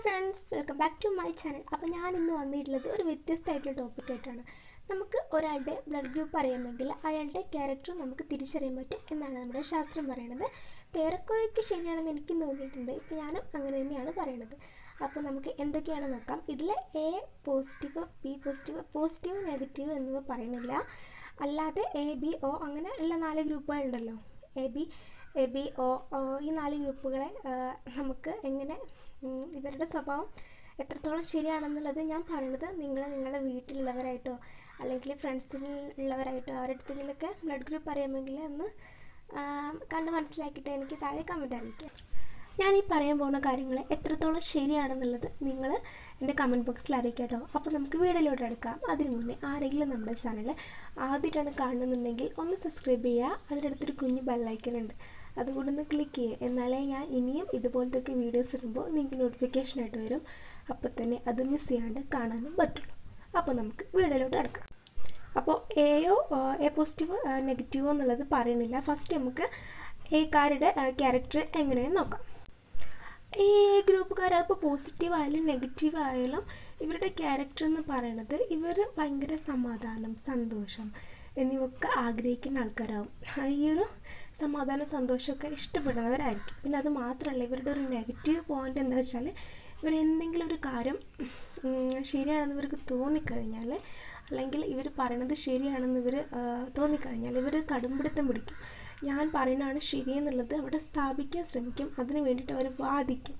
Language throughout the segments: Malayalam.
friends welcome back to my channel അപ്പോൾ ഞാൻ ഇന്ന് വന്നിട്ടുള്ളത് ഒരു വ്യത്യസ്തമായിട്ടുള്ള ടോപ്പിക് ആയിട്ടാണ് നമുക്ക് ഒരാളുടെ ബ്ലഡ് ഗ്രൂപ്പ് അറിയാമെങ്കിൽ അയാളുടെ ക്യാരക്ടർ നമുക്ക് തിരിച്ചറിയാൻ പറ്റും എന്നാണ് നമ്മുടെ ശാസ്ത്രം പറയുന്നത് ഏറെക്കുറെയൊക്കെ ശരിയാണെന്ന് എനിക്കും തോന്നിയിട്ടുണ്ട് ഇപ്പോൾ ഞാനും അങ്ങനെ തന്നെയാണ് പറയുന്നത് അപ്പോൾ നമുക്ക് എന്തൊക്കെയാണ് നോക്കാം ഇതിൽ A positive B positive positive negative എന്നിവ പറയുന്നില്ല അല്ലാതെ എ ബി ഒ അങ്ങനെ ഉള്ള നാല് ഗ്രൂപ്പുകളുണ്ടല്ലോ A B A B O ഈ നാല് ഗ്രൂപ്പുകളെ ആ, നമുക്ക് എങ്ങനെ ഉം, ഇവരുടെ സ്വഭാവം എത്രത്തോളം ശരിയാണെന്നുള്ളത് ഞാൻ പറയുന്നത് നിങ്ങൾ നിങ്ങളുടെ വീട്ടിലുള്ളവരായിട്ടോ അല്ലെങ്കിൽ ഫ്രണ്ട്സിൽ ഉള്ളവരായിട്ടോ അവരുടെ അടുത്തെങ്കിലൊക്കെ ബ്ലഡ് ഗ്രൂപ്പ് അറിയാമെങ്കിൽ ഒന്ന് ആ, കണ്ട് മനസ്സിലാക്കിയിട്ട് എനിക്ക് താഴെ കമൻറ്റ് അറിയിക്കുക ഞാൻ ഈ പറയാൻ പോകുന്ന കാര്യങ്ങൾ എത്രത്തോളം ശരിയാണെന്നുള്ളത് നിങ്ങൾ എൻ്റെ കമൻറ്റ് ബോക്സിൽ അറിയിക്കാം കേട്ടോ അപ്പോൾ നമുക്ക് വീഡിയോയിലോട്ട് എടുക്കാം അതിന് മുന്നേ ആരെങ്കിലും നമ്മുടെ ചാനൽ ആദ്യമായിട്ടാണ് കാണുന്നുണ്ടെങ്കിൽ ഒന്ന് സബ്സ്ക്രൈബ് ചെയ്യുക അതിനടുത്തൊരു കുഞ്ഞ് ബെല്ലൈക്കൺ ഉണ്ട് അതുകൂടെ ഒന്ന് ക്ലിക്ക് ചെയ്യുക എന്നാലേ ഞാൻ ഇനിയും ഇതുപോലത്തെ വീഡിയോസ് ഇടുമ്പോൾ നിങ്ങൾക്ക് നോട്ടിഫിക്കേഷൻ ആയിട്ട് വരും അപ്പോൾ തന്നെ അത് മിസ് ചെയ്യാണ്ട് കാണാനും പറ്റുള്ളൂ അപ്പോൾ നമുക്ക് വീഡിയോയിലോട്ട് എടുക്കാം അപ്പോൾ എയോ എ പോസിറ്റീവ് നെഗറ്റീവോ എന്നുള്ളത് പറയുന്നില്ല ഫസ്റ്റ് നമുക്ക് എക്കാരുടെ ക്യാരക്ടർ എങ്ങനെയെന്ന് നോക്കാം ഈ ഗ്രൂപ്പുകാർ ഇപ്പോൾ പോസിറ്റീവ് ആയാലും നെഗറ്റീവ് ആയാലും ഇവരുടെ ക്യാരക്ടർ എന്ന് പറയുന്നത് ഇവർ ഭയങ്കര സമാധാനം സന്തോഷം എന്നിവയൊക്കെ ആഗ്രഹിക്കുന്ന ആൾക്കാരാവും ഈ ഒരു സമാധാനം സന്തോഷമൊക്കെ ഇഷ്ടപ്പെടുന്നവരായിരിക്കും പിന്നെ അത് മാത്രമല്ല ഇവരുടെ ഒരു നെഗറ്റീവ് പോയിന്റ് എന്താ വെച്ചാൽ ഇവർ എന്തെങ്കിലും ഒരു കാര്യം ഉം, ശരിയാണെന്ന് ഇവർക്ക് തോന്നിക്കഴിഞ്ഞാൽ അല്ലെങ്കിൽ ഇവർ പറയണത് ശരിയാണെന്ന് ഇവർ തോന്നിക്കഴിഞ്ഞാൽ ഇവർ കടുംപിടുത്തം പിടിക്കും ഞാൻ പറയുന്നതാണ് ശരിയെന്നുള്ളത് അവിടെ സ്ഥാപിക്കാൻ ശ്രമിക്കും അതിന് വേണ്ടിയിട്ട് അവർ വാദിക്കും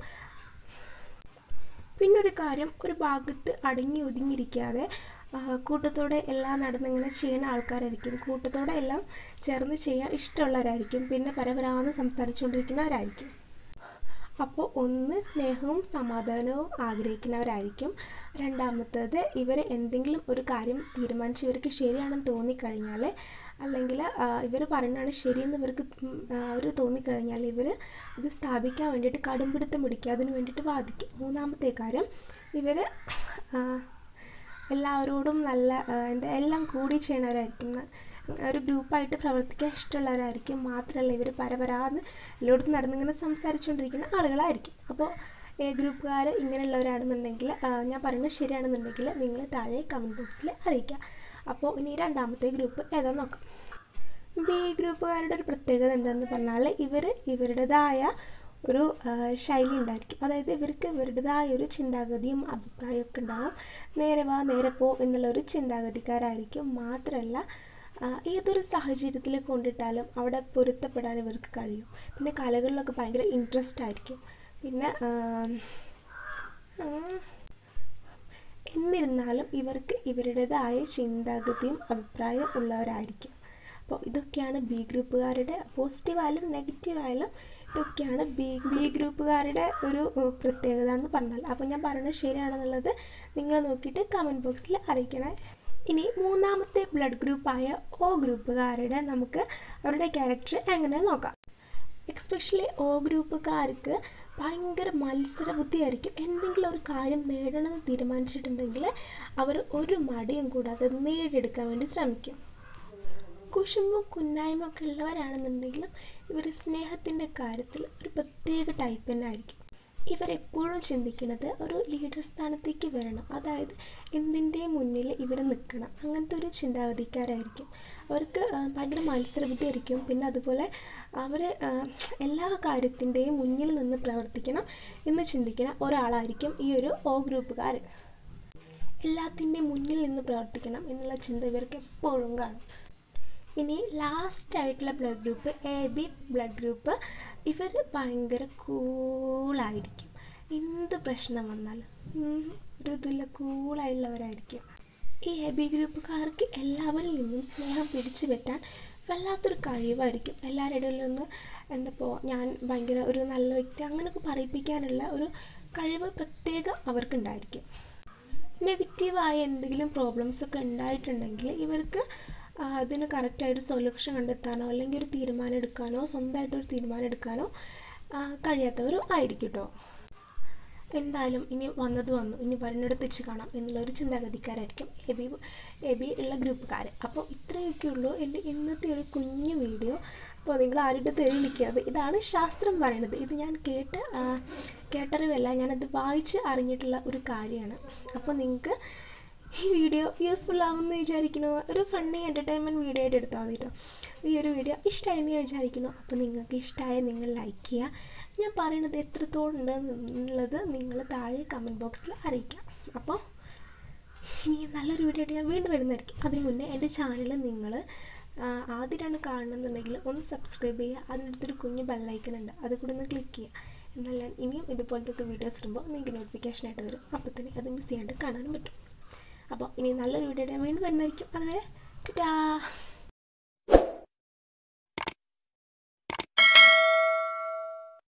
പിന്നൊരു കാര്യം ഒരു ഭാഗത്ത് അടങ്ങി ഒതുങ്ങിയിരിക്കാതെ ആ, കൂട്ടത്തോടെ എല്ലാം നടന്നിങ്ങനെ ചെയ്യുന്ന ആൾക്കാരായിരിക്കും കൂട്ടത്തോടെ എല്ലാം ചേർന്ന് ചെയ്യാൻ ഇഷ്ടമുള്ളവരായിരിക്കും പിന്നെ പരപരാന്ന് സംസാരിച്ചുകൊണ്ടിരിക്കുന്നവരായിരിക്കും അപ്പോൾ ഒന്ന് സ്നേഹവും സമാധാനവും ആഗ്രഹിക്കുന്നവരായിരിക്കും രണ്ടാമത്തേത് ഇവർ എന്തെങ്കിലും ഒരു കാര്യം തീരുമാനിച്ച് ഇവർക്ക് ശരിയാണെന്ന് തോന്നിക്കഴിഞ്ഞാൽ അല്ലെങ്കിൽ ഇവർ പറയുന്നതാണ് ശരിയെന്ന് ഇവർക്ക് അവർ തോന്നിക്കഴിഞ്ഞാൽ ഇവർ ഇത് സ്ഥാപിക്കാൻ വേണ്ടിയിട്ട് കടുംപിടുത്തം പിടിക്കുക അതിന് വേണ്ടിയിട്ട് വാദിക്കും മൂന്നാമത്തെ കാര്യം ഇവർ എല്ലാവരോടും നല്ല ആ, എന്താ എല്ലാം കൂടി ചെയ്യണവരായിരിക്കും ന- ഒരു ഗ്രൂപ്പായിട്ട് പ്രവർത്തിക്കാൻ ഇഷ്ടമുള്ളവരായിരിക്കും മാത്രമല്ല ഇവർ പരപരാന്ന് എല്ലായിടത്തും നടന്നിങ്ങനെ സംസാരിച്ചുകൊണ്ടിരിക്കുന്ന ആളുകളായിരിക്കും അപ്പോൾ എ ഗ്രൂപ്പുകാർ ഇങ്ങനെയുള്ളവരാണെന്നുണ്ടെങ്കിൽ ആ, ഞാൻ പറയുന്നത് ശരിയാണെന്നുണ്ടെങ്കിൽ നിങ്ങൾ താഴെ കമൻറ്റ് ബോക്സിൽ അറിയിക്കുക അപ്പോൾ ഇനി രണ്ടാമത്തെ ഗ്രൂപ്പ് ഏതാണെന്ന് നോക്കാം ബി ഗ്രൂപ്പുകാരുടെ ഒരു പ്രത്യേകത എന്താണെന്ന് പറഞ്ഞാൽ ഇവർ ഇവരുടേതായ ഒരു ആ, ശൈലി ഉണ്ടായിരിക്കും അതായത് ഇവർക്ക് ഇവരുടേതായ ഒരു ചിന്താഗതിയും അഭിപ്രായമൊക്കെ ഉണ്ടാവും നേരെ വാ നേരെ പോ എന്നുള്ള ഒരു ചിന്താഗതിക്കാരായിരിക്കും മാത്രമല്ല ആ, ഏതൊരു സാഹചര്യത്തിൽ കൊണ്ടിട്ടാലും അവിടെ പൊരുത്തപ്പെടാൻ ഇവർക്ക് കഴിയും പിന്നെ കലകളിലൊക്കെ ഭയങ്കര ഇൻട്രസ്റ്റ് ആയിരിക്കും പിന്നെ ആ, ആ, എന്നിരുന്നാലും ഇവർക്ക് ഇവരുടേതായ ചിന്താഗതിയും അഭിപ്രായവും ഉള്ളവരായിരിക്കും അപ്പോൾ ഇതൊക്കെയാണ് ബി ഗ്രൂപ്പുകാരുടെ പോസിറ്റീവ് ആയാലും നെഗറ്റീവ് ആയാലും ഇതൊക്കെയാണ് ബി ബി ഗ്രൂപ്പുകാരുടെ ഒരു ഏഹ്, പ്രത്യേകത എന്ന് പറഞ്ഞാൽ അപ്പോൾ ഞാൻ പറയുന്നത് ശരിയാണെന്നുള്ളത് നിങ്ങൾ നോക്കിയിട്ട് കമൻറ്റ് ബോക്സിൽ അറിയിക്കണേ ഇനി മൂന്നാമത്തെ ബ്ലഡ് ഗ്രൂപ്പായ ഒ ഗ്രൂപ്പുകാരുടെ നമുക്ക് അവരുടെ ക്യാരക്ടർ എങ്ങനെ നോക്കാം എക്സ്പെഷ്യലി ഒ ഗ്രൂപ്പുകാർക്ക് ഭയങ്കര മത്സര ബുദ്ധിയായിരിക്കും എന്തെങ്കിലും ഒരു കാര്യം നേടണമെന്ന് തീരുമാനിച്ചിട്ടുണ്ടെങ്കിൽ അവർ ഒരു മടിയും കൂടാതെ അത് നേടിയെടുക്കാൻ വേണ്ടി ശ്രമിക്കും കുശുമ്പും കുന്നായ്മ ഒക്കെ ഉള്ളവരാണെന്നുണ്ടെങ്കിലും ഇവർ സ്നേഹത്തിൻ്റെ കാര്യത്തിൽ ഒരു പ്രത്യേക ടൈപ്പ് തന്നെ ആയിരിക്കും ഇവരെപ്പോഴും ചിന്തിക്കുന്നത് ഒരു ലീഡർ സ്ഥാനത്തേക്ക് വരണം അതായത് എന്തിൻ്റെയും മുന്നിൽ ഇവർ നിൽക്കണം അങ്ങനത്തെ ഒരു ചിന്താഗതിക്കാരായിരിക്കും അവർക്ക് ആ, ഭയങ്കര മത്സരബുദ്ധി ആയിരിക്കും പിന്നെ അതുപോലെ അവർ എല്ലാ കാര്യത്തിൻ്റെയും മുന്നിൽ നിന്ന് പ്രവർത്തിക്കണം എന്ന് ചിന്തിക്കുന്ന ഒരാളായിരിക്കും ഈ ഒരു ഓ ഗ്രൂപ്പുകാർ എല്ലാത്തിൻ്റെയും മുന്നിൽ നിന്ന് പ്രവർത്തിക്കണം എന്നുള്ള ചിന്ത ഇവർക്ക് എപ്പോഴും കാണും ഇനി ലാസ്റ്റ് ആയിട്ടുള്ള blood group A B blood group ഇവർ ഭയങ്കര കൂളായിരിക്കും എന്ത് പ്രശ്നം വന്നാലും ഉം, ഒരു ഇതില്ല കൂളായുള്ളവരായിരിക്കും ഈ എ ബി ഗ്രൂപ്പുകാർക്ക് എല്ലാവരിൽ നിന്നും സ്നേഹം പിടിച്ചു പറ്റാൻ വല്ലാത്തൊരു കഴിവായിരിക്കും എല്ലാവരുടെ ഇടയിൽ നിന്ന് എന്തപ്പോൾ ഞാൻ ഭയങ്കര ഒരു നല്ല വ്യക്തി അങ്ങനെയൊക്കെ പറയിപ്പിക്കാനുള്ള ഒരു കഴിവ് പ്രത്യേകം അവർക്കുണ്ടായിരിക്കും നെഗറ്റീവായ എന്തെങ്കിലും പ്രോബ്ലംസ് ഒക്കെ ഉണ്ടായിട്ടുണ്ടെങ്കിൽ ഇവർക്ക് ആ, അതിന് കറക്റ്റായിട്ട് സൊല്യൂഷൻ കണ്ടെത്താനോ അല്ലെങ്കിൽ ഒരു തീരുമാനം എടുക്കാനോ സ്വന്തമായിട്ട് ഒരു തീരുമാനം എടുക്കാനോ ആ, കഴിയാത്തവരും ആയിരിക്കും കേട്ടോ എന്തായാലും ഇനി വന്നത് വന്നു ഇനി വരുന്നിടത്ത് വെച്ച് കാണാം എന്നുള്ള ഒരു ചിന്താഗതിക്കാരായിരിക്കും എ ബി എ ബി ഉള്ള ഗ്രൂപ്പുകാർ അപ്പോൾ ഇത്രയൊക്കെ ഉള്ളൂ എൻ്റെ ഇന്നത്തെ ഒരു കുഞ്ഞു വീഡിയോ അപ്പോൾ നിങ്ങൾ ആരുടെ തെളിയിക്കാതെ ഇതാണ് ശാസ്ത്രം പറയുന്നത് ഇത് ഞാൻ കേട്ട് ആ, കേട്ടറിവല്ല ഞാനത് വായിച്ച് അറിഞ്ഞിട്ടുള്ള ഒരു കാര്യമാണ് അപ്പോൾ നിങ്ങൾക്ക് ഈ വീഡിയോ യൂസ്ഫുൾ ആവുമെന്ന് വിചാരിക്കുന്നു ഒരു ഫണ്ണി എൻ്റർടൈൻമെൻറ്റ് വീഡിയോ ആയിട്ട് എടുത്താൽ മതി കേട്ടോ ഈ ഒരു വീഡിയോ ഇഷ്ടമായി എന്ന് ഞാൻ വിചാരിക്കുന്നു അപ്പോൾ നിങ്ങൾക്ക് ഇഷ്ടമായ നിങ്ങൾ ലൈക്ക് ചെയ്യുക ഞാൻ പറയുന്നത് എത്രത്തോളം ഉണ്ടെന്നുള്ളത് നിങ്ങൾ താഴെ കമൻറ്റ് ബോക്സിൽ അറിയിക്കാം അപ്പോൾ ഇനി നല്ലൊരു വീഡിയോ ആയിട്ട് ഞാൻ വീണ്ടും വരുന്നതായിരിക്കും അതിന് മുന്നേ എൻ്റെ ചാനൽ നിങ്ങൾ ആദ്യമായിട്ടാണ് കാണുന്നുണ്ടെങ്കിൽ ഒന്ന് സബ്സ്ക്രൈബ് ചെയ്യുക അതിനടുത്തൊരു കുഞ്ഞ് ബെല്ലൈക്കൺ ഉണ്ട് അത് കൂടെ ഒന്ന് ക്ലിക്ക് ചെയ്യുക എന്നാൽ ഞാൻ ഇനിയും ഇതുപോലത്തെ വീഡിയോസ് ഇടുമ്പോൾ നിങ്ങൾക്ക് നോട്ടിഫിക്കേഷൻ ആയിട്ട് വരും അപ്പോൾ തന്നെ അത് മിസ് ചെയ്യാണ്ട് കാണാനും പറ്റും അപ്പോൾ ഇനി നല്ലൊരു വീഡിയോ ആയിട്ട് ഞാൻ വീണ്ടും വരുന്നതായിരിക്കും അതുവരെ ടാ